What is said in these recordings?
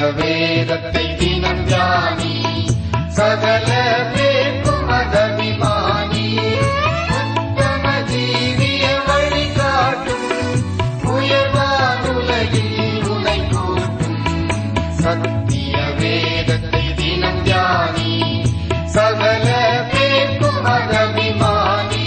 வேதத்தை தினம் தியானி சகல பேர்க்கும் மதபிமானி உத்தம ஜீவிய வழிகாட்டும் உயர்வான் உலகில் உனை கூட்டும் சத்திய வேதத்தை தினம் தியானி சகல பேர்க்கும் மதபிமானி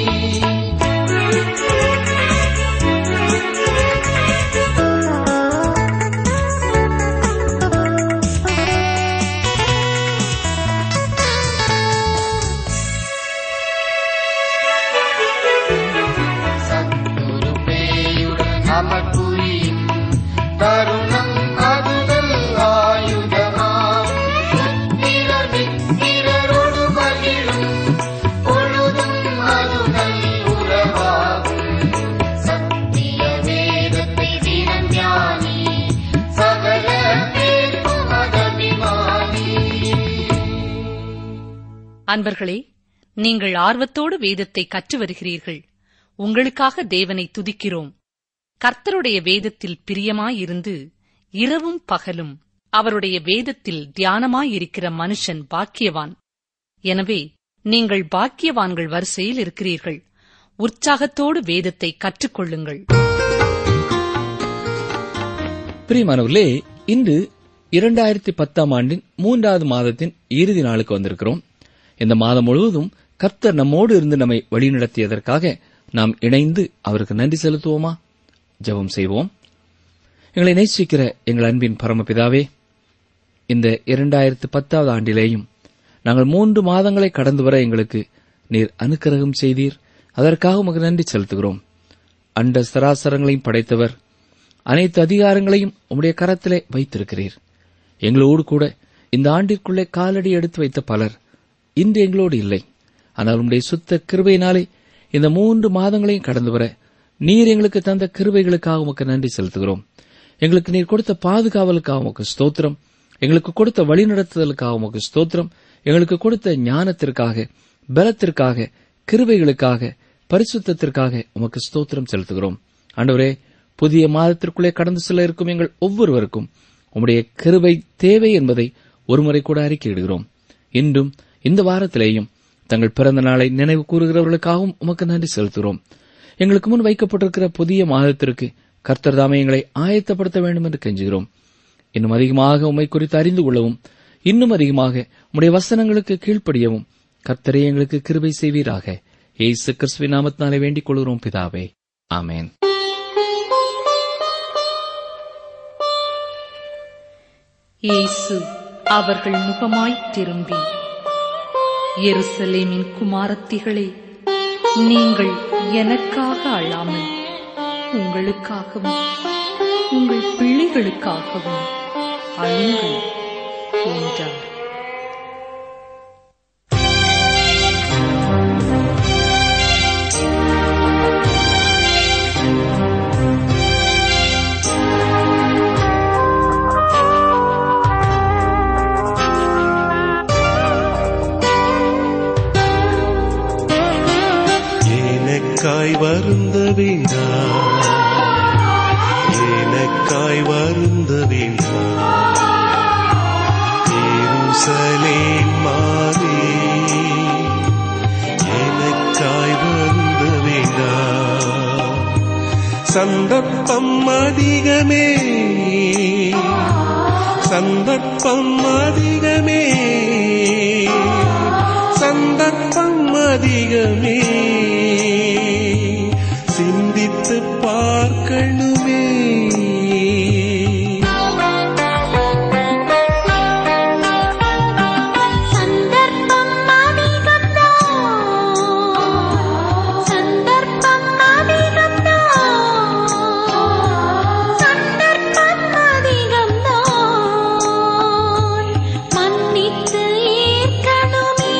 சத்துரு பேயுடன் அமர்புரியும் தருணம் அதுதல் ஆயுதமாம் புத்திரர் மித்திரரோடு மகிழும் பொழுதும் அதுதல் உறவாகும் சத்திய வேதத்தை தினம் தியானி சகல பேர்க்கும் மதபிமானி அன்பர்களே நீங்கள் ஆர்வத்தோடு வேதத்தை கற்று வருகிறீர்கள் உங்களுக்காக தேவனை துதிக்கிறோம் கர்த்தருடைய வேதத்தில் பிரியமாயிருந்து இரவும் பகலும் அவருடைய வேதத்தில் தியானமாயிருக்கிற மனுஷன் பாக்கியவான் எனவே நீங்கள் பாக்கியவான்கள் வரிசையில் இருக்கிறீர்கள் உற்சாகத்தோடு வேதத்தை கற்றுக்கொள்ளுங்கள் பிரியமானவர்களே இன்று இரண்டாயிரத்தி பத்தாம் ஆண்டின் மூன்றாவது மாதத்தின் இறுதி நாளுக்கு வந்திருக்கிறோம் இந்த மாதம் முழுவதும் கர்த்தர் நம்மோடு இருந்து நம்மை வழிநடத்தியதற்காக நாம் இணைந்து அவருக்கு நன்றி செலுத்துவோமா ஜெபம் செய்வோம் எங்களை நேசிக்கிற எங்கள் அன்பின் பரமபிதாவே இந்த இரண்டாயிரத்து பத்தாவது ஆண்டிலேயும் நாங்கள் மூன்று மாதங்களை கடந்து வர எங்களுக்கு நீர் அனுக்கிரகம் செய்தீர் அதற்காக உமக்கு நன்றி செலுத்துகிறோம் அண்ட சராசரங்களையும் படைத்தவர் அனைத்து அதிகாரங்களையும் உம்முடைய கரத்திலே வைத்திருக்கிறீர் எங்களோடு கூட இந்த ஆண்டிற்குள்ளே காலடி எடுத்து வைத்த பலர் இன்று எங்களோடு இல்லை ஆனால் உம்முடைய சுத்த கிருபையினாலே இந்த மூன்று மாதங்களையும் கடந்து வர நீர் எங்களுக்கு தந்த கிருபைகளுக்காக உமக்கு நன்றி செலுத்துகிறோம் எங்களுக்கு நீர் கொடுத்த பாதுகாவலுக்காக உமக்கு ஸ்தோத்திரம் எங்களுக்கு கொடுத்த வழிநடத்துதலுக்காக உமக்கு ஸ்தோத்திரம் எங்களுக்கு கொடுத்த ஞானத்திற்காக பலத்திற்காக கிருபைகளுக்காக பரிசுத்தத்திற்காக உமக்கு ஸ்தோத்திரம் செலுத்துகிறோம் ஆண்டவரே புதிய மாதத்திற்குள்ளே கடந்து செல்ல இருக்கும் எங்கள் ஒவ்வொருவருக்கும் உம்முடைய கிருபை தேவை என்பதை ஒருமுறை கூட அறிக்கையிடுகிறோம் இன்றும் இந்த வாரத்திலேயும் தங்கள் பிறந்த நாளை நினைவு கூறுகிறவர்களுக்காகவும் உமக்கு நன்றி செலுத்துகிறோம் எங்களுக்கு முன் வைக்கப்பட்டிருக்கிற புதிய மாதத்திற்கு கர்த்தர் தாமே எங்களை ஆயத்தப்படுத்த வேண்டும் என்று கெஞ்சுகிறோம் இன்னும் அதிகமாக உம்மை குறித்து அறிந்து கொள்ளவும் இன்னும் அதிகமாக உம்முடைய வசனங்களுக்கு கீழ்ப்படியவும் கர்த்தரே எங்களுக்கு கிருபை செய்வீராக ஏசு கிறிஸ்துவின் நாமத்தினாலே வேண்டிக் கொள்கிறோம் பிதாவே ஆமென் இயேசு அவர்கள் முகமாய் திரும்பி எருசலேமின் குமாரத்திகளே நீங்கள் எனக்காக அழாமல் உங்களுக்காகவும் உங்கள் பிள்ளைகளுக்காகவும் அழுங்கள் என்றார் எனக்காய் வருந்த வேண்டாம் எனக்காய் வருந்த வேண்டாம் எருசலேம் மாறி எனக்காய் வருந்த வேண்டாம் சந்தர்ப்பம் அதிகமே சந்தர்ப்பம் அதிகமே சந்தர்ப்பம் அதிகமே சிந்தித்து பார்க்கணுமே சந்தர்ப்பம் அதிகம்தான் சந்தர்ப்பம் அதிகம்தான் சந்தர்ப்பம் அதிகம்தான் மன்னித்து ஏற்கணுமே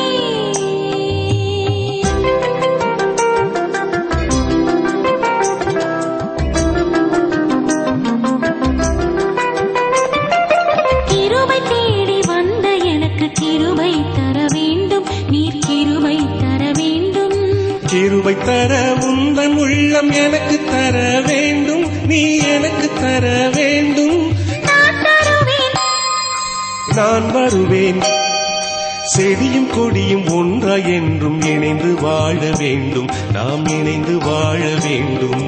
கிருபை தேடி வந்த எனக்கு கிருபை தர வேண்டும் நீர் கிருபை தர வேண்டும் கிருபை தர உந்தன் உள்ளம் எனக்கு தர வேண்டும் நீ எனக்கு தர வேண்டும் நான் தருவேன் நான் வருவேன் செடியும் கொடியும் ஒன்றாய் என்றும் இணைந்து வாழ வேண்டும் நாம் இணைந்து வாழ வேண்டும்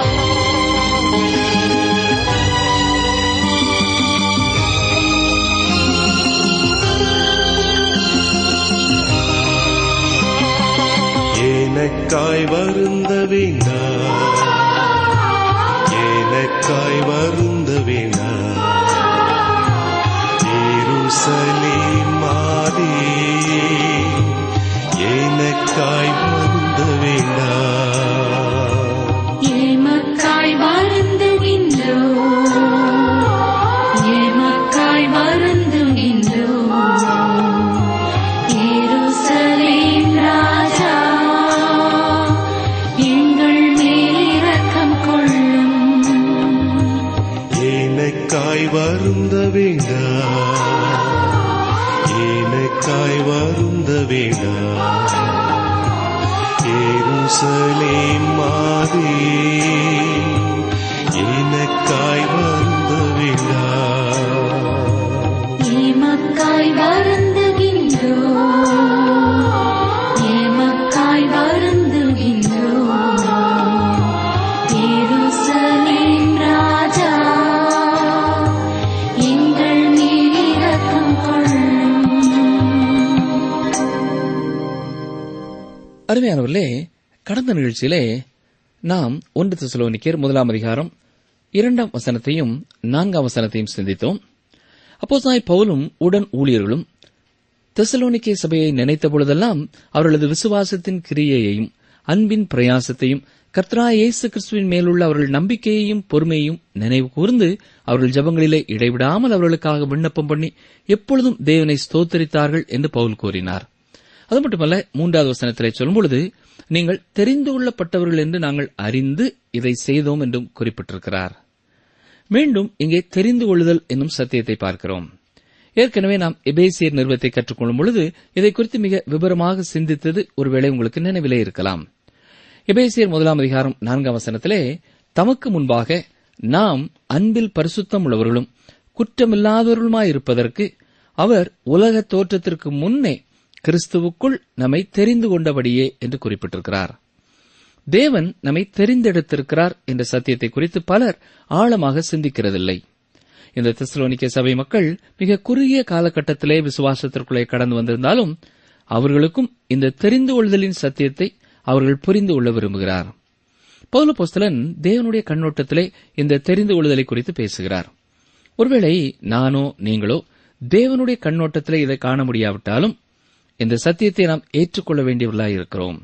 எனக்காய் வருந்த வேண்டாம் எனக்காய் வருந்த வேண்டாம் எருசலேம் மாதே எனக்காய் வருந்த வேண்டாம் ஏமக்காய் வருந்துகின்றோ ஏமக்காய் வருந்துகின்றோ எருசலேம் ராஜா எங்கள் மேல் இரக்கம் கொள்ளும் எனக்காய் வருந்த வேண்டாம் எனக்காய் வருந்த வேண்டாம் எருசலேம் மாதே எனக்காய் வருந்த வேண்டாம் ஏமக்காய் வருந்துகின்றோ ஏமக்காய் வருந்துகின்றோ எருசலேம் ராஜா எங்கள் மேல் இரக்கம் கொள்ளும் அருமையானவர்களே கடந்த நிகழ்ச்சியிலே நாம் ஒன்று தெசலோனிக்கர் முதலாம் அதிகாரம் இரண்டாம் வசனத்தையும் நான்காம் வசனத்தையும் சிந்தித்தோம் அப்போஸ்தலனாய் பவுலும் உடன் ஊழியர்களும் தெசலோனிக்கே சபையை நினைத்த பொழுதெல்லாம் அவர்களது விசுவாசத்தின் கிரியையையும் அன்பின் பிரயாசத்தையும் கர்த்தராய் இயேசு கிறிஸ்துவின் மேலுள்ள அவர்கள் நம்பிக்கையையும் பொறுமையையும் நினைவு கூர்ந்து அவர்கள் ஜெபங்களிலே இடைவிடாமல் அவர்களுக்காக விண்ணப்பம் பண்ணி எப்பொழுதும் தேவனை ஸ்தோத்தரித்தார்கள் என்று பவுல் கூறினார் அது மட்டுமல்ல மூன்றாவது வசனத்திலே சொல்லும் பொழுது நீங்கள் தெரிந்து கொள்ளப்பட்டவர்கள் என்று நாங்கள் அறிந்து இதை செய்தோம் என்றும் குறிப்பிட்டிருக்கிறார் மீண்டும் இங்கே தெரிந்து கொள்ளுதல் என்னும் சத்தியத்தை பார்க்கிறோம் ஏற்கனவே நாம் எபேசியர் நிறுவத்தை கற்றுக்கொள்ளும் பொழுது இதை குறித்து மிக விவரமாக சிந்தித்தது ஒருவேளை உங்களுக்கு நினைவிலே இருக்கலாம் எபேசியர் முதலாம் அதிகாரம் நான்காம் வசனத்திலே தமக்கு முன்பாக நாம் அன்பில் பரிசுத்தம் உள்ளவர்களும் குற்றமில்லாதவர்களுமாயிருப்பதற்கு அவர் உலக தோற்றத்திற்கு முன்னே கிறிஸ்துவுக்குள் நம்மை தெரிந்து கொண்டபடியே என்று குறிப்பிட்டிருக்கிறார் தேவன் நம்மை தெரிந்தெடுத்திருக்கிறார் என்ற சத்தியத்தை குறித்து பலர் ஆழமாக சிந்திக்கிறதில்லை இந்த தெசலோனிக்க சபை மக்கள் மிக குறுகிய காலகட்டத்திலே விசுவாசத்திற்குள்ளே கடந்து வந்திருந்தாலும் அவர்களுக்கும் இந்த தெரிந்து கொள்தலின் சத்தியத்தை அவர்கள் புரிந்து கொள்ள விரும்புகிறார் பௌலபோஸ்தலன் தேவனுடைய கண்ணோட்டத்திலே இந்த தெரிந்து கொள்ளுதலை குறித்து பேசுகிறார் ஒருவேளை நானோ நீங்களோ தேவனுடைய கண்ணோட்டத்திலே இதை காண முடியாவிட்டாலும் இந்த சத்தியத்தை நாம் ஏற்றுக்கொள்ள வேண்டியவர்களாய் இருக்கிறோம்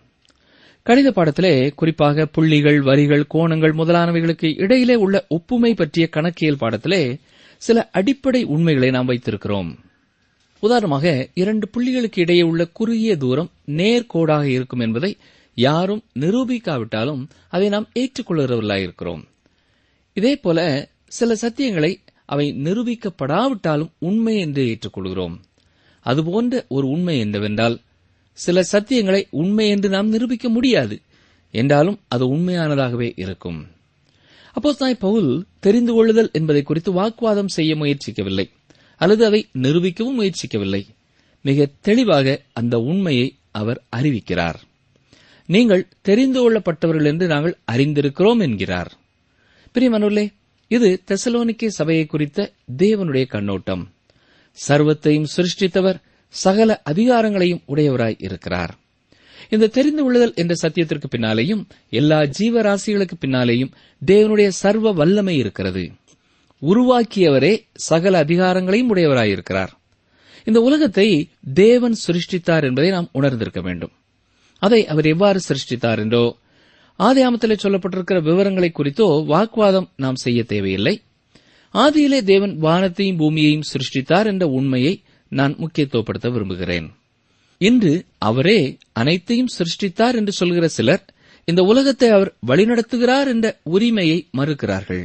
கணித பாடத்திலே குறிப்பாக புள்ளிகள் வரிகள் கோணங்கள் முதலானவைகளுக்கு இடையிலே உள்ள ஒப்புமை பற்றிய கணக்கியல் பாடத்திலே சில அடிப்படை உண்மைகளை நாம் வைத்திருக்கிறோம் உதாரணமாக இரண்டு புள்ளிகளுக்கு இடையே உள்ள குறுகிய தூரம் நேர்கோடாக இருக்கும் என்பதை யாரும் நிரூபிக்காவிட்டாலும் அதை நாம் ஏற்றுக்கொள்கிறவர்களாயிருக்கிறோம் இதே போல சில சத்தியங்களை அவை நிரூபிக்கப்படாவிட்டாலும் உண்மை என்று ஏற்றுக்கொள்கிறோம் அதுபோன்ற ஒரு உண்மை என்னவென்றால் சில சத்தியங்களை உண்மை என்று நாம் நிரூபிக்க முடியாது என்றாலும் அது உண்மையானதாகவே இருக்கும் அப்போ தாய் பவுல் தெரிந்து கொள்ளுதல் என்பதை குறித்து வாக்குவாதம் செய்ய முயற்சிக்கவில்லை அல்லது அதை நிரூபிக்கவும் முயற்சிக்கவில்லை மிக தெளிவாக அந்த உண்மையை அவர் அறிவிக்கிறார் நீங்கள் தெரிந்து கொள்ளப்பட்டவர்கள் என்று நாங்கள் அறிந்திருக்கிறோம் என்கிறார் பிரியமனுள்ளே இது தெசலோனிக்கே சபையை குறித்த தேவனுடைய கண்ணோட்டம் சர்வத்தையும் சிருஷ்டித்தவர் சகல அதிகாரங்களையும் உடையவராய் இருக்கிறார் இந்த தெரிந்து கொள்ளுதல் என்ற சத்தியத்திற்கு பின்னாலேயும் எல்லா ஜீவராசிகளுக்கு பின்னாலேயும் தேவனுடைய சர்வ வல்லமை இருக்கிறது உருவாக்கியவரே சகல அதிகாரங்களையும் உடையவராயிருக்கிறார் இந்த உலகத்தை தேவன் சிருஷ்டித்தார் என்பதை நாம் உணர்ந்திருக்க வேண்டும் அதை அவர் எவ்வாறு சிருஷ்டித்தார் என்றோ ஆதியாமத்திலே சொல்லப்பட்டிருக்கிற விவரங்களை குறித்தோ வாக்குவாதம் நாம் செய்ய தேவையில்லை ஆதியிலே தேவன் வானத்தையும் பூமியையும் சிருஷ்டித்தார் என்ற உண்மையை நான் முக்கியத்துவப்படுத்த விரும்புகிறேன் இன்று அவரே அனைத்தையும் சிருஷ்டித்தார் என்று சொல்கிற சிலர் இந்த உலகத்தை அவர் வழிநடத்துகிறார் என்ற உரிமையை மறுக்கிறார்கள்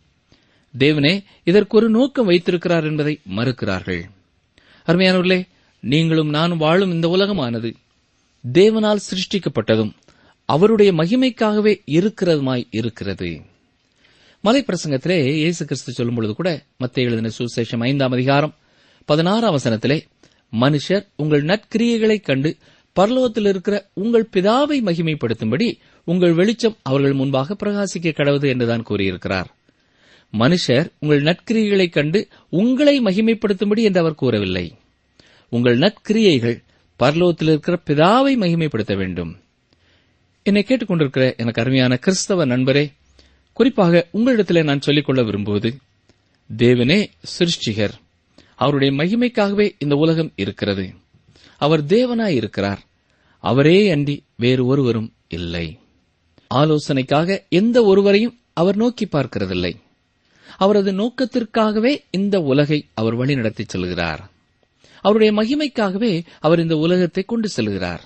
தேவனே இதற்கு ஒரு நோக்கம் வைத்திருக்கிறார் என்பதை மறுக்கிறார்கள் அருமையானவர்களே நீங்களும் நானும் வாழும் இந்த உலகமானது தேவனால் சிருஷ்டிக்கப்பட்டதும் அவருடைய மகிமைக்காகவே இருக்கிறதுமாய் இருக்கிறது மலை பிரசங்கத்திலே இயேசு கிறிஸ்து சொல்லும் பொழுது கூட மத்திய எழுதின சுசேஷம் ஐந்தாம் அதிகாரம் பதினாறாம் வசனத்திலே மனுஷர் உங்கள் நற்கிரியைகளைக் கண்டு பரலோகத்தில் இருக்கிற உங்கள் பிதாவை மகிமைப்படுத்தும்படி உங்கள் வெளிச்சம் அவர்கள் முன்பாக பிரகாசிக்க கடவுது என்றுதான் கூறியிருக்கிறார் மனுஷர் உங்கள் நற்கிரியைகளைக் கண்டு உங்களை மகிமைப்படுத்தும்படி என்று அவர் கூறவில்லை உங்கள் நற்கிரியைகள் பரலோகத்தில் இருக்கிற பிதாவை மகிமைப்படுத்த வேண்டும் என்னை கேட்டுக்கொண்டிருக்கிற எனக்கு அருமையான கிறிஸ்தவ நண்பரே குறிப்பாக உங்களிடத்திலே நான் சொல்லிக்கொள்ள விரும்புவது தேவனே சிருஷ்டிகர் அவருடைய மகிமைக்காகவே இந்த உலகம் இருக்கிறது அவர் தேவனாய் இருக்கிறார் அவரே அன்றி வேறு ஒருவரும் இல்லை ஆலோசனைக்காக எந்த ஒருவரையும் அவர் நோக்கி பார்க்கிறதில்லை அவரது நோக்கத்திற்காகவே இந்த உலகை அவர் வழிநடத்தி செல்கிறார் அவருடைய மகிமைக்காகவே அவர் இந்த உலகத்தை கொண்டு செல்கிறார்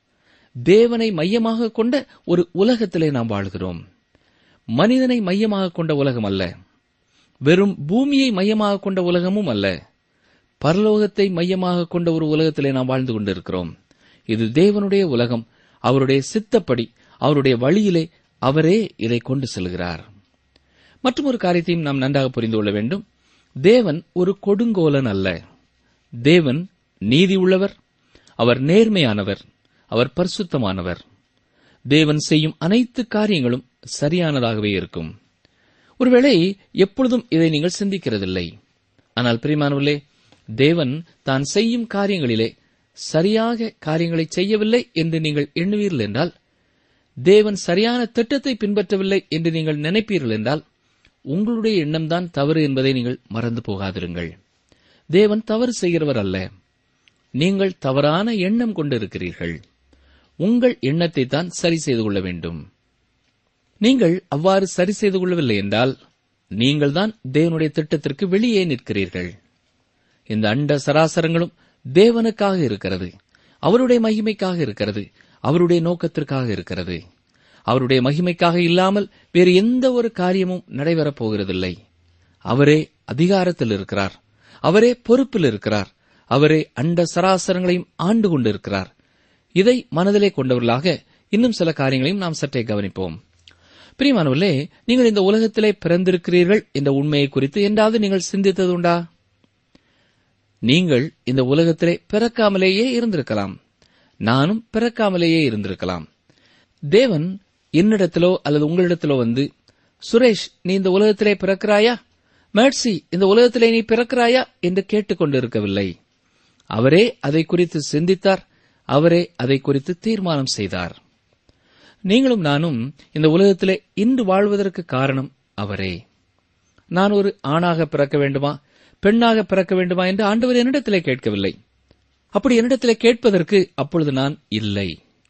தேவனை மையமாக கொண்ட ஒரு உலகத்திலே நாம் வாழ்கிறோம் மனிதனை மையமாக கொண்ட உலகம் அல்ல வெறும் பூமியை மையமாக கொண்ட உலகமும் அல்ல பரலோகத்தை மையமாக கொண்ட ஒரு உலகத்திலே நாம் வாழ்ந்து கொண்டிருக்கிறோம் இது தேவனுடைய உலகம் அவருடைய சித்தப்படி அவருடைய வழியிலே அவரே இதை கொண்டு செல்கிறார் மற்றும் ஒரு காரியத்தையும் நாம் நன்றாக புரிந்து கொள்ள வேண்டும் தேவன் ஒரு கொடுங்கோலன் அல்ல தேவன் நீதி உள்ளவர் அவர் நேர்மையானவர் அவர் பரிசுத்தமானவர் தேவன் செய்யும் அனைத்து காரியங்களும் சரியானதாகவே இருக்கும் ஒருவேளை எப்பொழுதும் இதை நீங்கள் சிந்திக்கிறதில்லை ஆனால் பிரியமானவர்களே தேவன் தான் செய்யும் காரியங்களிலே சரியாக காரியங்களை செய்யவில்லை என்று நீங்கள் எண்ணுவீர்கள் என்றால் தேவன் சரியான திட்டத்தை பின்பற்றவில்லை என்று நீங்கள் நினைப்பீர்கள் என்றால் உங்களுடைய எண்ணம்தான் தவறு என்பதை நீங்கள் மறந்து போகாதிருங்கள் தேவன் தவறு செய்கிறவர் அல்ல நீங்கள் தவறான எண்ணம் கொண்டிருக்கிறீர்கள் உங்கள் எண்ணத்தை தான் சரி செய்து கொள்ள வேண்டும் நீங்கள் அவ்வாறு சரி செய்து கொள்ளவில்லை என்றால் நீங்கள்தான் தேவனுடைய திட்டத்திற்கு வெளியே நிற்கிறீர்கள் இந்த அண்ட சராசரங்களும் தேவனுக்காக இருக்கிறது அவருடைய மகிமைக்காக இருக்கிறது அவருடைய நோக்கத்திற்காக இருக்கிறது அவருடைய மகிமைக்காக இல்லாமல் வேறு எந்த ஒரு காரியமும் நடைபெறப் போகிறதில்லை அவரே அதிகாரத்தில் இருக்கிறார் அவரே பொறுப்பில் இருக்கிறார் அவரே அண்ட சராசரங்களையும் ஆண்டு கொண்டிருக்கிறார் இதை மனதிலே கொண்டவர்களாக இன்னும் சில காரியங்களையும் நாம் சற்றே கவனிப்போம் பிரியமானவர்களே நீங்கள் இந்த உலகத்திலே பிறந்திருக்கிறீர்கள் என்ற உண்மையை குறித்து என்றாவது நீங்கள் சிந்தித்தது உண்டா நீங்கள் இந்த உலகத்திலே பிறக்காமலேயே இருந்திருக்கலாம் நானும் பிறக்காமலேயே இருந்திருக்கலாம் தேவன் என்னிடத்திலோ அல்லது உங்களிடத்திலோ வந்து சுரேஷ் நீ இந்த உலகத்திலே பிறக்கிறாயா மேட்சி இந்த உலகத்திலே நீ பிறக்கிறாயா என்று கேட்டுக்கொண்டிருக்கவில்லை அவரே அதை குறித்து சிந்தித்தார் அவரே அதை குறித்து தீர்மானம் செய்தார் நீங்களும் நானும் இந்த உலகத்திலே இன்று வாழ்வதற்கு காரணம் அவரே நான் ஒரு ஆணாக பிறக்க வேண்டுமா பெண்ணாக பிறக்க வேண்டுமா என்று ஆண்டவர் என்னிடத்திலே கேட்கவில்லை அப்படி என்னிடத்திலே கேட்பதற்கு அப்பொழுது நான் இல்லை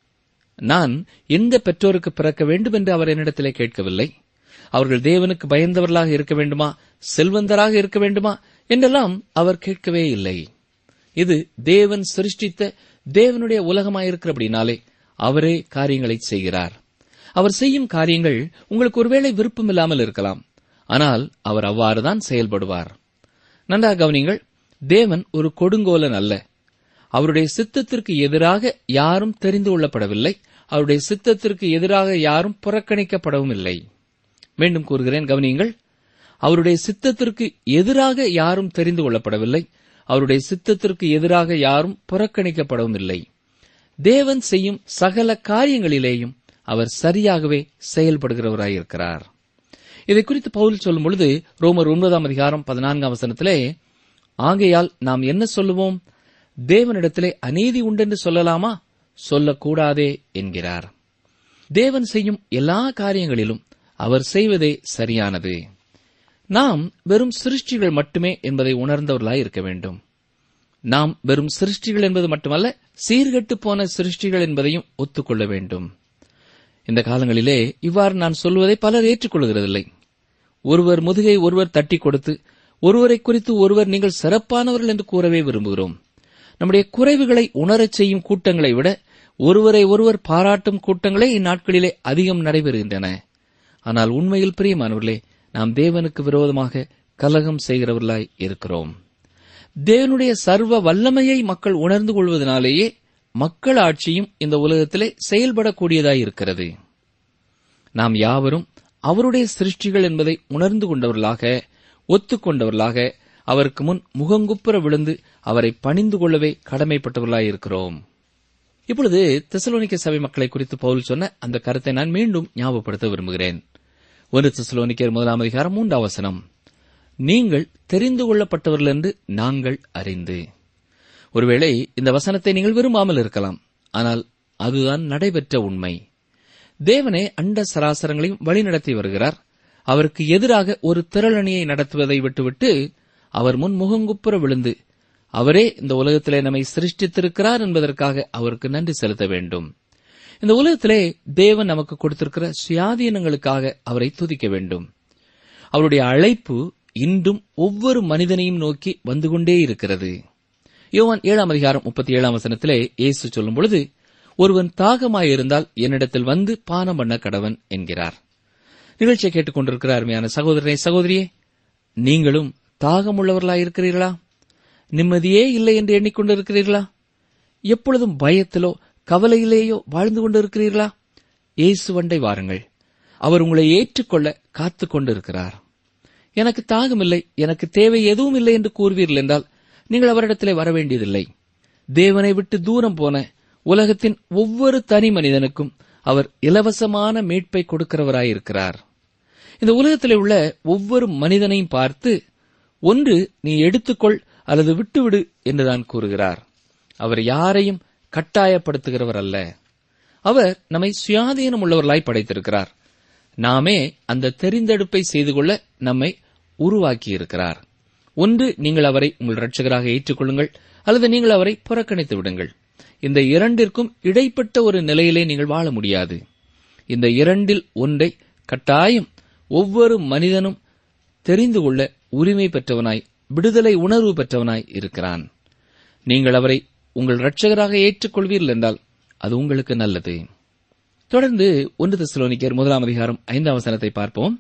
நான் எந்த பெற்றோருக்கு பிறக்க வேண்டும் என்று அவர் என்னிடத்திலே கேட்கவில்லை அவர்கள் தேவனுக்கு பயந்தவர்களாக இருக்க வேண்டுமா செல்வந்தராக இருக்க வேண்டுமா என்றெல்லாம் அவர் கேட்கவே இல்லை இது தேவன் சிருஷ்டித்த தேவனுடைய உலகமாயிருக்கிறபடினாலே அவரே காரியங்களை செய்கிறார் அவர் செய்யும் காரியங்கள் உங்களுக்கு ஒருவேளை விருப்பமில்லாமல் இருக்கலாம் ஆனால் அவர் அவ்வாறுதான் செயல்படுவார் நன்றாக கவனிங்கள் தேவன் ஒரு கொடுங்கோலன் அல்ல அவருடைய சித்தத்திற்கு எதிராக யாரும் தெரிந்து கொள்ளப்படவில்லை அவருடைய சித்தத்திற்கு எதிராக யாரும் புறக்கணிக்கப்படவும் இல்லை மீண்டும் கூறுகிறேன் கவனியுங்கள் அவருடைய சித்தத்திற்கு எதிராக யாரும் தெரிந்து கொள்ளப்படவில்லை அவருடைய சித்தத்திற்கு எதிராக யாரும் புறக்கணிக்கப்படவும் இல்லை தேவன் செய்யும் சகல காரியங்களிலேயும் அவர் சரியாகவே செயல்படுகிறவராயிருக்கிறார் இதை குறித்து பவுல் சொல்லும் பொழுது ரோமர் ஒன்பதாம் அதிகாரம் பதினான்காம் வசனத்திலே ஆகையால் நாம் என்ன சொல்லுவோம் தேவனிடத்திலே அநீதி உண்டென்று சொல்லலாமா சொல்லக்கூடாதே என்கிறார் தேவன் செய்யும் எல்லா காரியங்களிலும் அவர் செய்வதே சரியானது நாம் வெறும் சிருஷ்டிகள் மட்டுமே என்பதை உணர்ந்தவர்களாய் இருக்க வேண்டும் நாம் வெறும் சிருஷ்டிகள் என்பது மட்டுமல்ல சீர்கெட்டு போன சிருஷ்டிகள் என்பதையும் ஒத்துக்கொள்ள வேண்டும் இந்த காலங்களிலே இவ்வாறு நான் சொல்வதை பலர் ஏற்றுக்கொள்கிறதில்லை ஒருவர் முதுகை ஒருவர் தட்டி கொடுத்து ஒருவரை குறித்து ஒருவர் நீங்கள் சிறப்பானவர்கள் என்று கூறவே விரும்புகிறோம் நம்முடைய குறைவுகளை உணரச் செய்யும் கூட்டங்களை விட ஒருவரை ஒருவர் பாராட்டும் கூட்டங்களே இந்நாட்களிலே அதிகம் நடைபெறுகின்றன ஆனால் உண்மையில் பிரியமானவர்களே நாம் தேவனுக்கு விரோதமாக கலகம் செய்கிறவர்களாய் இருக்கிறோம் தேவனுடைய சர்வ வல்லமையை மக்கள் உணர்ந்து கொள்வதனாலேயே மக்கள் ஆட்சியும் இந்த உலகத்திலே செயல்படக்கூடியதாய் இருக்கிறது நாம் யாவரும் அவருடைய சிருஷ்டிகள் என்பதை உணர்ந்து கொண்டவர்களாக ஒத்துக்கொண்டவர்களாக அவருக்கு முன் முகங்குப்புற விழுந்து அவரை பணிந்து கொள்ளவே கடமைப்பட்டவர்களாயிருக்கிறோம் இப்பொழுது தெசலோனிக்க சபை மக்களை குறித்து பவுல் சொன்ன அந்த கருத்தை நான் மீண்டும் ஞாபகப்படுத்த விரும்புகிறேன் ஒரு தெசலோனிக்கர் முதலாம் அதிகாரம் மூன்றாம் வசனம் நீங்கள் தெரிந்து கொள்ளப்பட்டவர்கள் என்று நாங்கள் அறிந்து ஒருவேளை இந்த வசனத்தை நீங்கள் விரும்பாமல் இருக்கலாம் ஆனால் அதுதான் நடைபெற்ற உண்மை தேவனே அண்ட சராசரங்களையும் வழிநடத்தி வருகிறார் அவருக்கு எதிராக ஒரு திரளணியை நடத்துவதை விட்டுவிட்டு அவர் முன் முகங்குப்புற விழுந்து அவரே இந்த உலகத்திலே நம்மை சிருஷ்டித்திருக்கிறார் என்பதற்காக அவருக்கு நன்றி செலுத்த வேண்டும் இந்த உலகத்திலே தேவன் நமக்கு கொடுத்திருக்கிற சுயாதீனங்களுக்காக அவரை துதிக்க வேண்டும் அவருடைய அழைப்பு இன்றும் ஒவ்வொரு மனிதனையும் நோக்கி வந்து கொண்டே இருக்கிறது யோவான் ஏழாம் அதிகாரம் முப்பத்தி ஏழாம் வசனத்திலே இயேசு சொல்லும் பொழுது ஒருவன் தாகமாயிருந்தால் என்னிடத்தில் வந்து பானம் பண்ண கடவன் என்கிறார் நிகழ்ச்சியை கேட்டுக்கொண்டிருக்கிற அருமையான சகோதரனை சகோதரியே நீங்களும் தாகமுள்ளவர்களாயிருக்கிறீர்களா நிம்மதியே இல்லை என்று எண்ணிக்கொண்டிருக்கிறீர்களா எப்பொழுதும் பயத்திலோ கவலையிலேயோ வாழ்ந்து கொண்டிருக்கிறீர்களா இயேசுவண்டை வாருங்கள் அவர் உங்களை ஏற்றுக்கொள்ள காத்துக் கொண்டிருக்கிறார் எனக்கு தாகமில்லை எனக்கு தேவை எதுவும் இல்லை என்று கூறுவீர்கள் என்றால் நீங்கள் அவரிடத்திலே வர வேண்டியதில்லை தேவனை விட்டு தூரம் போன உலகத்தின் ஒவ்வொரு தனி மனிதனுக்கும் அவர் இலவசமான மீட்பை கொடுக்கிறவராயிருக்கிறார் இந்த உலகத்திலே உள்ள ஒவ்வொரு மனிதனையும் பார்த்து ஒன்று நீ எடுத்துக்கொள் அல்லது விட்டுவிடு என்றுதான் கூறுகிறார் அவர் யாரையும் கட்டாயப்படுத்துகிறவர் அல்ல அவர் நம்மை சுயாதீனம் உள்ளவர்களாய் படைத்திருக்கிறார் நாமே அந்த தெரிந்தெடுப்பை செய்து கொள்ள நம்மை உருவாக்கியிருக்கிறார் ஒன்று நீங்கள் அவரை உங்கள் இரட்சகராக ஏற்றுக்கொள்ளுங்கள் அல்லது நீங்கள் அவரை புறக்கணித்து விடுங்கள் இந்த இரண்டிற்கும் இடைப்பட்ட ஒரு நிலையிலே நீங்கள் வாழ முடியாது இந்த இரண்டில் ஒன்றை கட்டாயம் ஒவ்வொரு மனிதனும் தெரிந்து கொள்ள உரிமை பெற்றவனாய் விடுதலை உணர்வு பெற்றவனாய் இருக்கிறான் நீங்கள் அவரை உங்கள் இரட்சகராக ஏற்றுக்கொள்வீர்கள் என்றால் அது உங்களுக்கு நல்லது தொடர்ந்து ஒன்று தெசலோனிக்கர் முதலாம் அதிகாரம் ஐந்தாம் வசனத்தை பார்ப்போம்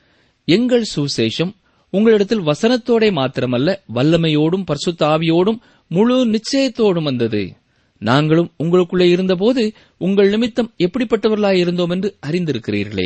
எங்கள் சுசேஷம் உங்களிடத்தில் வசனத்தோடே மாத்திரமல்ல வல்லமையோடும் பரிசுத்த ஆவியோடும் முழு நிச்சயத்தோடும் வந்தது நாங்களும் உங்களுக்குள்ளே இருந்தபோது உங்கள் நிமித்தம் எப்படிப்பட்டவர்களாய் இருந்தோம் என்று அறிந்திருக்கிறீர்களே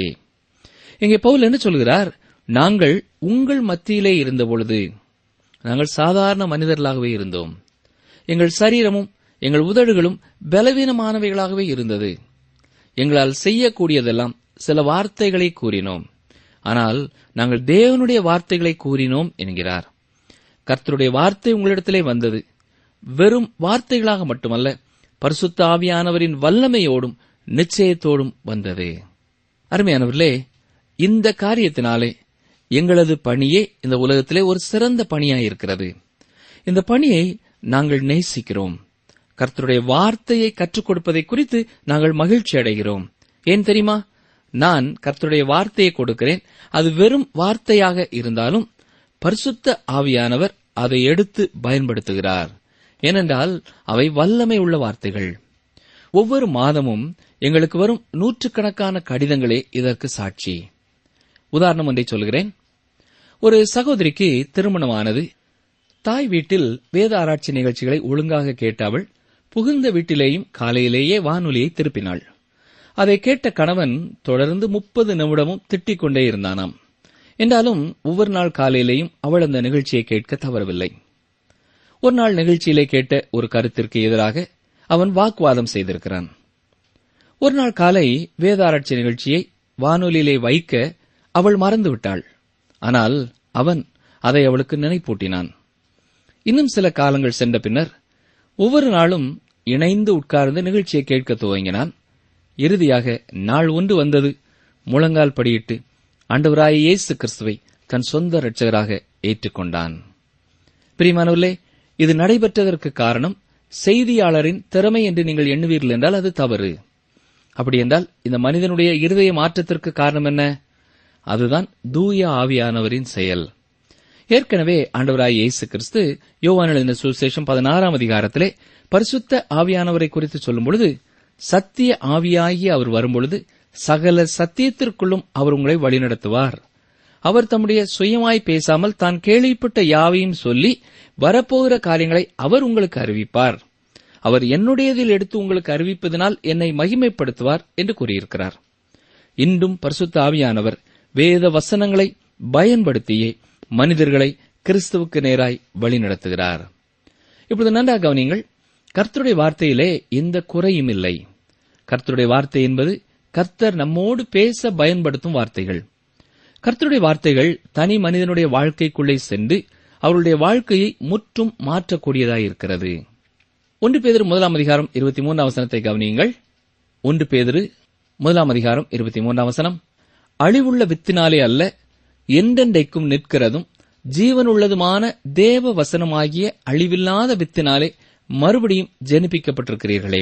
இங்கே பவுல் என்ன சொல்கிறார் நாங்கள் உங்கள் மத்தியிலே இருந்தபொழுது நாங்கள் சாதாரண மனிதர்களாகவே இருந்தோம் எங்கள் சரீரமும் எங்கள் உதடுகளும் பலவீனமானவைகளாகவே இருந்தது எங்களால் செய்யக்கூடியதெல்லாம் சில வார்த்தைகளை கூறினோம் ஆனால் நாங்கள் தேவனுடைய வார்த்தைகளை கூறினோம் என்கிறார் கர்த்தருடைய வார்த்தை உங்களிடத்திலே வந்தது வெறும் வார்த்தைகளாக மட்டுமல்ல பரிசுத்த ஆவியானவரின் வல்லமையோடும் நிச்சயத்தோடும் வந்தது அருமையானவர்களே இந்த காரியத்தினாலே எங்களது பணியே இந்த உலகத்திலே ஒரு சிறந்த பணியாயிருக்கிறது இந்த பணியை நாங்கள் நேசிக்கிறோம் கர்த்தருடைய வார்த்தையை கற்றுக் கொடுப்பதை குறித்து நாங்கள் மகிழ்ச்சி அடைகிறோம் ஏன் தெரியுமா நான் கர்த்தருடைய வார்த்தையை கொடுக்கிறேன் அது வெறும் வார்த்தையாக இருந்தாலும் பரிசுத்த ஆவியானவர் அதை எடுத்து பயன்படுத்துகிறார் ஏனென்றால் அவை வல்லமை உள்ள வார்த்தைகள் ஒவ்வொரு மாதமும் எங்களுக்கு வரும் நூற்றுக்கணக்கான கடிதங்களே இதற்கு சாட்சி உதாரணம் ஒன்றை சொல்கிறேன் ஒரு சகோதரிக்கு திருமணமானது தாய் வீட்டில் வேத ஆராய்ச்சி நிகழ்ச்சிகளை ஒழுங்காக கேட்ட அவள் புகுந்த வீட்டிலேயும் காலையிலேயே வானொலியை திருப்பினாள் அதை கேட்ட கணவன் தொடர்ந்து முப்பது நிமிடமும் திட்டிக் கொண்டே இருந்தானாம் என்றாலும் ஒவ்வொரு நாள் காலையிலேயும் அவள் அந்த நிகழ்ச்சியை கேட்க தவறவில்லை ஒரு நாள் நிகழ்ச்சியிலே கேட்ட ஒரு கருத்திற்கு எதிராக அவன் வாக்குவாதம் செய்திருக்கிறான் ஒரு நாள் காலை வேதாராய்ச்சி நிகழ்ச்சியை வானொலியிலே வைக்க அவள் மறந்துவிட்டாள் ஆனால் அவன் அதை அவளுக்கு நினைப்பூட்டினான் இன்னும் சில காலங்கள் சென்ற பின்னர் ஒவ்வொரு நாளும் இணைந்து உட்கார்ந்து நிகழ்ச்சியை கேட்க துவங்கினான் இறுதியாக நாள் ஒன்று வந்தது முழங்கால் படியிட்டு ஆண்டவராய இயேசு கிறிஸ்துவை தன் சொந்த இரட்சகராக ஏற்றுக்கொண்டான் பிரியமானவர்களே இது நடைபெற்றதற்கு காரணம் செய்தியாளரின் திறமை என்று நீங்கள் எண்ணுவீர்கள் என்றால் அது தவறு அப்படி என்றால் இந்த மனிதனுடைய இருதய மாற்றத்திற்கு காரணம் என்ன அதுதான் தூய ஆவியானவரின் செயல் ஏற்கனவே ஆண்டவராய் இயேசு கிறிஸ்து யோவான் எழுதின சுவிசேஷம் பதினாறாம் அதிகாரத்திலே பரிசுத்த ஆவியானவரை குறித்து சொல்லும் பொழுது சத்திய ஆவியாகி அவர் வரும்பொழுது சகல சத்தியத்திற்குள்ளும் அவர் உங்களை வழிநடத்துவார் அவர் தம்முடைய சுயமாய் பேசாமல் தான் கேள்விப்பட்ட யாவையும் சொல்லி வரப்போகிற காரியங்களை அவர் உங்களுக்கு அறிவிப்பார் அவர் என்னுடையதில் எடுத்து உங்களுக்கு அறிவிப்பதனால் என்னை மகிமைப்படுத்துவார் என்று கூறியிருக்கிறார் இன்றும் பரிசுத்த ஆவியானவர் வேத வசனங்களை பயன்படுத்தியே மனிதர்களை கிறிஸ்துவுக்கு நேராய் வழி நடத்துகிறார் இப்பொழுது நன்றாக கவனியுங்கள் கர்த்தருடைய வார்த்தையிலே எந்த குறையும் இல்லை கர்த்தருடைய வார்த்தை என்பது கர்த்தர் நம்மோடு பேச பயன்படுத்தும் வார்த்தைகள் கர்த்தருடைய வார்த்தைகள் தனி மனிதனுடைய வாழ்க்கைக்குள்ளே சென்று அவருடைய வாழ்க்கையை முற்றும் மாற்றக்கூடியதாயிருக்கிறது ஒன்று பேதிரு முதலாம் அதிகாரம் இருபத்தி மூன்றாம் வசனத்தை கவனியுங்கள் ஒன்று பேதிரு முதலாம் அதிகாரம் இருபத்தி மூன்றாம் வசனம் அழிவுள்ள வித்தினாலே அல்ல என்றென்றைக்கும் நிற்கிறதும் ஜீவனுள்ளதுமான தேவ வசனமாகிய அழிவில்லாத வித்தினாலே மறுபடியும் ஜெனிப்பிக்கப்பட்டிருக்கிறீர்களே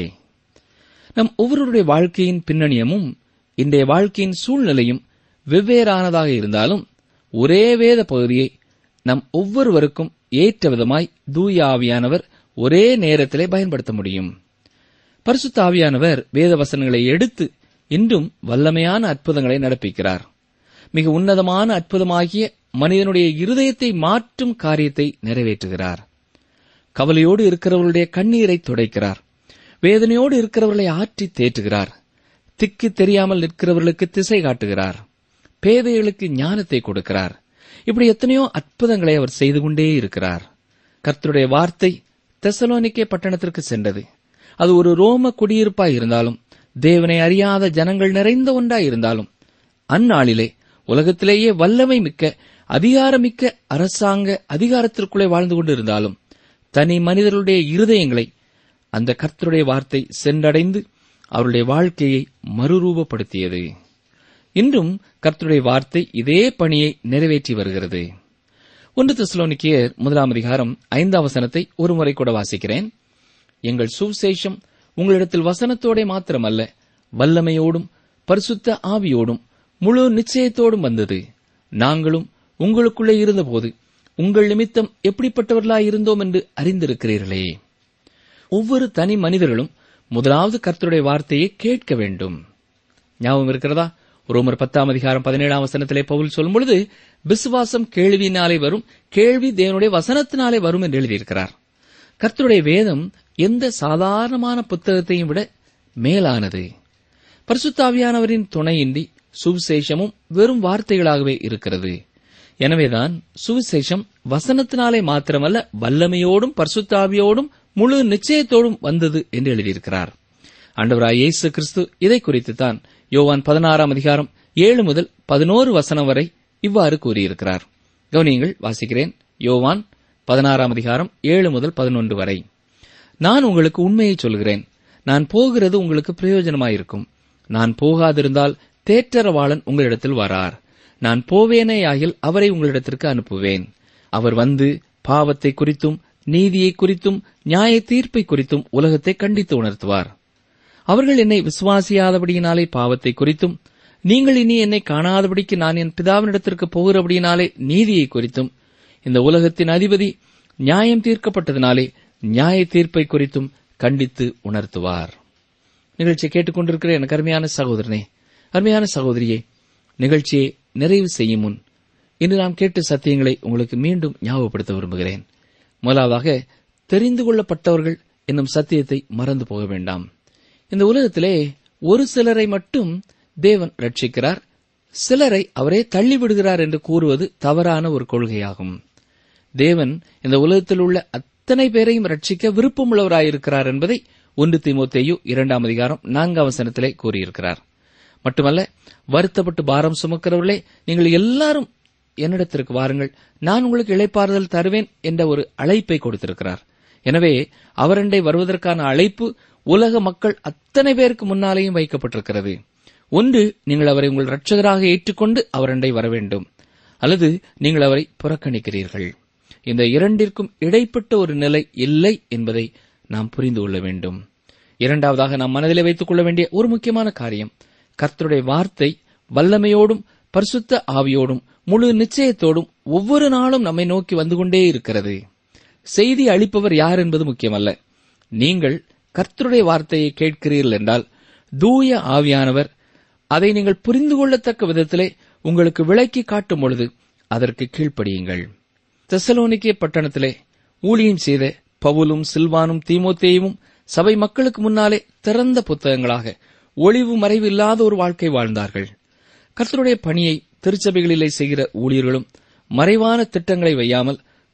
நம் ஒவ்வொருடைய வாழ்க்கையின் பின்னணியமும் இன்றைய வாழ்க்கையின் சூழ்நிலையும் வெவ்வேறானதாக இருந்தாலும் ஒரே வேத பகுதியை நம் ஒவ்வொருவருக்கும் ஏற்ற விதமாய் தூய ஆவியானவர் ஒரே நேரத்திலே பயன்படுத்த முடியும் பரிசுத்த ஆவியானவர் வேத வசனங்களை எடுத்து இன்றும் வல்லமையான அற்புதங்களை நடப்பிக்கிறார் மிக உன்னதமான அற்புதமாகிய மனிதனுடைய இருதயத்தை மாற்றும் காரியத்தை நிறைவேற்றுகிறார் கவலையோடு இருக்கிறவர்களுடைய கண்ணீரை துடைக்கிறார் வேதனையோடு இருக்கிறவர்களை ஆற்றி தேற்றுகிறார் திக்கு தெரியாமல் நிற்கிறவர்களுக்கு திசை காட்டுகிறார் பேதைகளுக்கு ஞானத்தை கொடுக்கிறார் இப்படி எத்தனையோ அற்புதங்களை அவர் செய்து கொண்டே இருக்கிறார் கர்த்தருடைய வார்த்தை தெசலோனிக்கே பட்டணத்திற்கு சென்றது அது ஒரு ரோம குடியிருப்பாய் இருந்தாலும் தேவனை அறியாத ஜனங்கள் நிறைந்த ஒன்றாய் இருந்தாலும் அந்நாளிலே உலகத்திலேயே வல்லமை மிக்க அதிகாரமிக்க அரசாங்க அதிகாரத்திற்குள்ளே வாழ்ந்து கொண்டிருந்தாலும் தனி மனிதர்களுடைய இருதயங்களை அந்த கர்த்தருடைய வார்த்தை சென்றடைந்து அவருடைய வாழ்க்கையை மறுரூபப்படுத்தியது இன்றும் கர்த்தருடைய வார்த்தை இதே பணியை நிறைவேற்றி வருகிறது ஒன்று தெசலோனிக்கேயர் முதலாம் அதிகாரம் ஐந்தாம் வசனத்தை ஒருமுறை கூட வாசிக்கிறேன் எங்கள் சுவிசேஷம் உங்களிடத்தில் வசனத்தோட மாத்திரமல்ல வல்லமையோடும் பரிசுத்த ஆவியோடும் முழு நிச்சயத்தோடும் வந்தது நாங்களும் உங்களுக்குள்ளே இருந்தபோது உங்கள் நிமித்தம் எப்படிப்பட்டவர்களாய் இருந்தோம் என்று அறிந்திருக்கிறீர்களே ஒவ்வொரு தனி மனிதர்களும் முதலாவது கர்த்தருடைய வார்த்தையை கேட்க வேண்டும் ஞாபகம் இருக்கிறதா ரோமர் பத்தாம் அதிகாரம் பதினேழாம் வசனத்திலே பவுல் சொல்லும் பொழுது விசுவாசம் கேள்வியினாலே வரும் கேள்வி தேவனுடைய வசனத்தினாலே வரும் என்று எழுதியிருக்கிறார் கர்த்தருடைய வேதம் எந்த சாதாரணமான புத்தகத்தையும் விட மேலானது பரிசுத்தாவியானவரின் துணையின்றி சுவிசேஷமும் வெறும் வார்த்தைகளாகவே இருக்கிறது எனவேதான் சுவிசேஷம் வசனத்தினாலே மாத்திரமல்ல வல்லமையோடும் பரிசுத்தாவியோடும் முழு நிச்சயத்தோடும் வந்தது என்று எழுதியிருக்கிறார் ஆண்டவராய் இயேசு கிறிஸ்து இதை குறித்துத்தான் யோவான் பதினாறாம் அதிகாரம் ஏழு முதல் பதினோரு வசனம் வரை இவ்வாறு கூறியிருக்கிறார் கவனியங்கள் வாசிக்கிறேன் யோவான் பதினாறாம் அதிகாரம் ஏழு முதல் பதினொன்று வரை நான் உங்களுக்கு உண்மையை சொல்கிறேன் நான் போகிறது உங்களுக்கு பிரயோஜனமாயிருக்கும் நான் போகாதிருந்தால் தேற்றரவாளன் உங்களிடத்தில் வரார் நான் போவேனேயாகில் அவரை உங்களிடத்திற்கு அனுப்புவேன் அவர் வந்து பாவத்தை குறித்தும் நீதியை குறித்தும் நியாய தீர்ப்பை குறித்தும் உலகத்தை கண்டித்து உணர்த்துவார் அவர்கள் என்னை விசுவாசியாதபடியினாலே பாவத்தை குறித்தும் நீங்கள் இனி என்னை காணாதபடிக்கு நான் என் பிதாவினிடத்திற்கு போகிறபடியினாலே நீதியை குறித்தும் இந்த உலகத்தின் அதிபதி நியாயம் தீர்க்கப்பட்டதினாலே நியாய தீர்ப்பை குறித்தும் கண்டித்து உணர்த்துவார் நிகழ்ச்சியை கேட்டுக்கொண்டிருக்கிற எனக்கு அருமையான சகோதரனே அருமையான சகோதரியே நிகழ்ச்சியை நிறைவு செய்யும் முன் இன்று நாம் கேட்ட சத்தியங்களை உங்களுக்கு மீண்டும் ஞாபகப்படுத்த விரும்புகிறேன் முதலாவதாக தெரிந்து கொள்ளப்பட்டவர்கள் என்னும் சத்தியத்தை மறந்து போக வேண்டாம் இந்த உலகத்திலே ஒரு சிலரை மட்டும் தேவன் ரட்சிக்கிறார் சிலரை அவரே தள்ளிவிடுகிறார் என்று கூறுவது தவறான ஒரு கொள்கையாகும் தேவன் இந்த உலகத்தில் உள்ள அத்தனை பேரையும் ரட்சிக்க விருப்பமுள்ளவராயிருக்கிறார் என்பதை ஒன்று திமுத்தேயு இரண்டாம் அதிகாரம் நான்காம் வசனத்திலே கூறியிருக்கிறார் மட்டுமல்ல வருத்தப்பட்டு பாரம் சுமக்கிறவர்களே நீங்கள் எல்லாரும் என்னிடத்திற்கு வாருங்கள் நான் உங்களுக்கு இளைப்பாறுதல் தருவேன் என்ற ஒரு அழைப்பை கொடுத்திருக்கிறார் எனவே அவரண்டை வருவதற்கான அழைப்பு உலக மக்கள் அத்தனை பேருக்கு முன்னாலேயும் வைக்கப்பட்டிருக்கிறது ஒன்று நீங்கள் அவரை உங்கள் இரட்சகராக ஏற்றுக்கொண்டு அவரண்டை வர வேண்டும் அல்லது நீங்கள் அவரை புறக்கணிக்கிறீர்கள் இந்த இரண்டிற்கும் இடைப்பட்ட ஒரு நிலை இல்லை என்பதை நாம் புரிந்து கொள்ள வேண்டும் இரண்டாவதாக நாம் மனதிலே வைத்துக் கொள்ள வேண்டிய ஒரு முக்கியமான காரியம் கர்த்தருடைய வார்த்தை வல்லமையோடும் பரிசுத்த ஆவியோடும் முழு நிச்சயத்தோடும் ஒவ்வொரு நாளும் நம்மை நோக்கி வந்து கொண்டே இருக்கிறது செய்தி அளிப்பவர் யார் என்பது முக்கியமல்ல நீங்கள் கர்த்தருடைய வார்த்தையை கேட்கிறீர்கள் என்றால் தூய ஆவியானவர் அதை நீங்கள் புரிந்து கொள்ளத்தக்க விதத்திலே உங்களுக்கு விளக்கி காட்டும் பொழுது அதற்கு கீழ்ப்படியுங்கள் தெசலோனிக்கே பட்டணத்திலே ஊழியம் செய்த பவுலும் சில்வானும் தீமோத்தேயும் சபை மக்களுக்கு முன்னாலே திறந்த புத்தகங்களாக ஒளிவு மறைவு இல்லாத ஒரு வாழ்க்கை வாழ்ந்தார்கள் கர்த்தருடைய பணியை திருச்சபைகளிலே செய்கிற ஊழியர்களும் மறைவான திட்டங்களை வையாமல்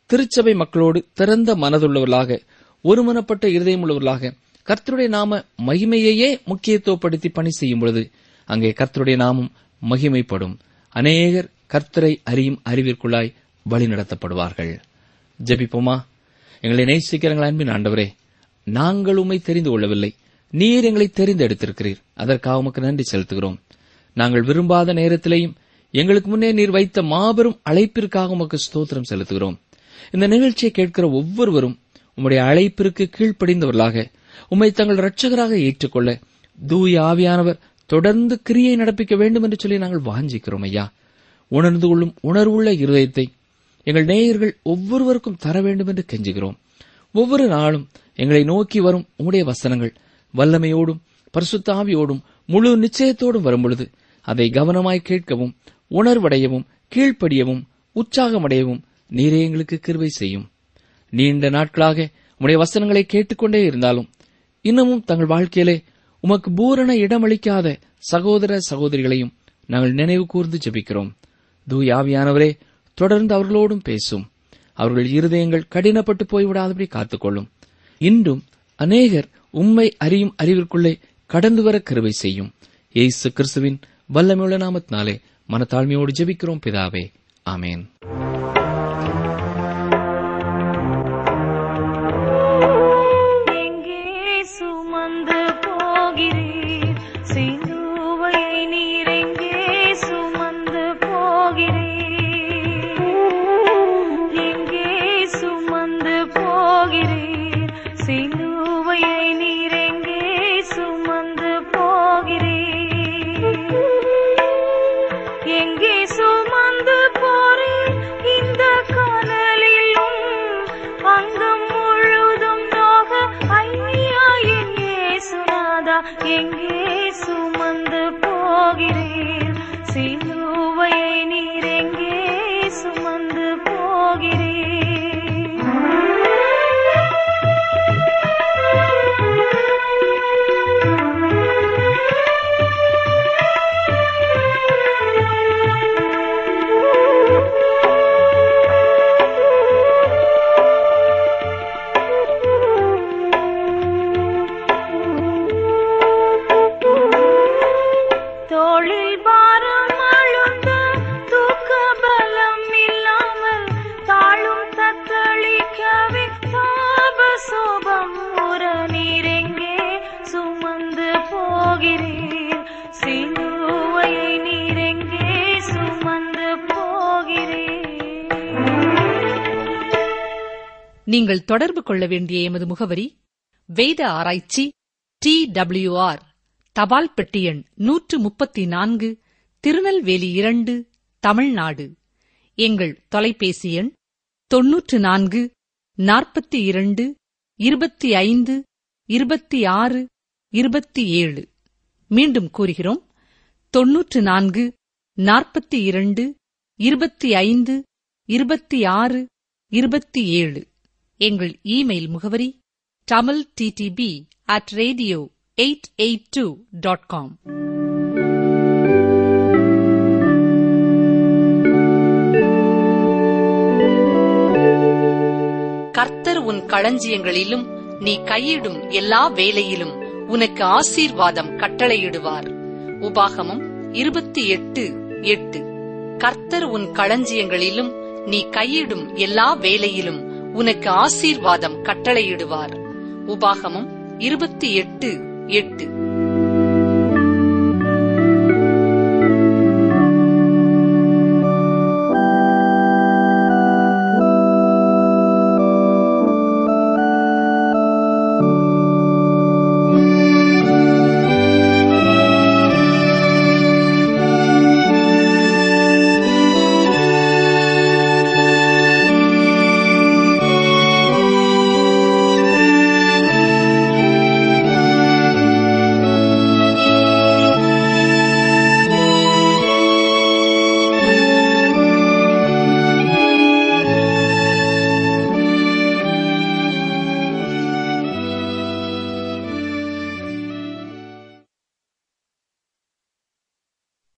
திருச்சபை மக்களோடு திறந்த மனதுள்ளவர்களாக ஒருமனப்பட்ட இருதயமுள்ளவர்களாக கர்த்தருடைய நாம மகிமையையே முக்கியத்துவப்படுத்தி பணி செய்யும் பொழுது அங்கே கர்த்தருடைய நாமம் மகிமைப்படும் அநேகர் கர்த்தரை அறியும் அறிவிற்குள்ளாய் வழிநடத்தப்படுவார்கள் ஜெபிப்போமா எங்களை நேசிக்கிறங்கள் அன்பின் ஆண்டவரே நாங்கள் உம்மை தெரிந்து கொள்ளவில்லை நீர் எங்களை தெரிந்தெடுத்திருக்கிறீர் அதற்காக உமக்கு நன்றி செலுத்துகிறோம் நாங்கள் விரும்பாத நேரத்திலேயும் எங்களுக்கு முன்னே நீர் வைத்த மாபெரும் அழைப்பிற்காக உமக்கு ஸ்தோத்திரம் செலுத்துகிறோம் இந்த நிகழ்ச்சியை கேட்கிற ஒவ்வொருவரும் உம்முடைய அழைப்பிற்கு கீழ்ப்படிந்தவர்களாக உம்மை தங்கள் இரட்சகராக ஏற்றுக்கொள்ள தூய ஆவியானவர் தொடர்ந்து கிரியை நடப்பிக்க வேண்டும் என்று சொல்லி நாங்கள் வாஞ்சிக்கிறோம் ஐயா உணர்ந்து கொள்ளும் உணர்வுள்ள இருதயத்தை எங்கள் நேயர்கள் ஒவ்வொருவருக்கும் தர வேண்டும் என்று கெஞ்சுகிறோம் ஒவ்வொரு நாளும் எங்களை நோக்கி வரும் உம்முடைய வசனங்கள் வல்லமையோடும் பரிசுத்தாவியோடும் முழு நிச்சயத்தோடும் வரும்பொழுது அதை கவனமாய் கேட்கவும் உணர்வடையவும் கீழ்ப்படியவும் உற்சாகமடையவும் நீரே எங்களுக்கு கிருபை செய்யும் நீண்ட நாட்களாக உம்முடைய வசனங்களை கேட்டுக்கொண்டே இருந்தாலும் இன்னமும் தங்கள் வாழ்க்கையிலே உமக்கு பூரண இடமளிக்காத சகோதர சகோதரிகளையும் நாங்கள் நினைவு கூர்ந்து ஜெபிக்கிறோம் தூயாவியானவரே தொடர்ந்து அவர்களோடும் பேசும் அவர்கள் இருதயங்கள் கடினப்பட்டு போய்விடாதபடி காத்துக்கொள்ளும் இன்றும் அநேகர் உம்மை அறியும் அறிவிற்குள்ளே கடந்து வர கிருபை செய்யும் இயேசு கிறிஸ்துவின் வல்லமையுள்ள நாமத்தினாலே மனத்தாழ்மையோடு ஜெபிக்கிறோம் பிதாவே ஆமேன் எங்கே சுமந்து போகிறீர் சிலுவையை நீர் எங்கே சுமந்து போகிறீர் எங்கே சுமந்து போகிறீர் சிலுவையை நீர் எங்கே சுமந்து போகிறீர் எங்கே சுமந்து போறேன் இந்த கனலிலும் அங்கம் முழுதும் நோக ஐயா என் இயேசுநாதா எங்கே சுமந்து போகிறீர் சிலுவையை நீர் எங்கே சுமந்து தோளில் பாரம் அழுந்த தூக்க பலம் இல்லாமல் தாழும் தத்தளிக்கவே தாப சோபம் உற நீரெங்கே சுமந்து போகிறீர் சிலுவையை நீரெங்கே சுமந்து போகிறீர் நீங்கள் தொடர்பு கொள்ள வேண்டிய எமது முகவரி வேத ஆராய்ச்சி டி டபிள்யூஆர் தபால் பெட்டி எண் நூற்று முப்பத்தி நான்கு திருநெல்வேலி இரண்டு தமிழ்நாடு எங்கள் தொலைபேசி எண் தொன்னூற்று நான்கு நாற்பத்தி இரண்டு இருபத்தி ஐந்து இருபத்தி ஆறு இருபத்தி ஏழு மீண்டும் கூறுகிறோம் தொன்னூற்று நான்கு நாற்பத்தி இரண்டு இருபத்தி ஐந்து இருபத்தி ஆறு இருபத்தி ஏழு எங்கள் இமெயில் முகவரி Tamil TDP at radio eight eight two dot com கர்த்தர் உன் களஞ்சியங்களிலும் நீ கையிடும் எல்லா வேலையிலும் உனக்கு ஆசீர்வாதம் கட்டளையிடுவார் உபாகமம் இருபத்தி எட்டு எட்டு கர்த்தர் உன் களஞ்சியங்களிலும் நீ கையிடும் எல்லா வேலையிலும் உனக்கு ஆசீர்வாதம் கட்டளையிடுவார் உபாகமம் இருபத்தி எட்டு எட்டு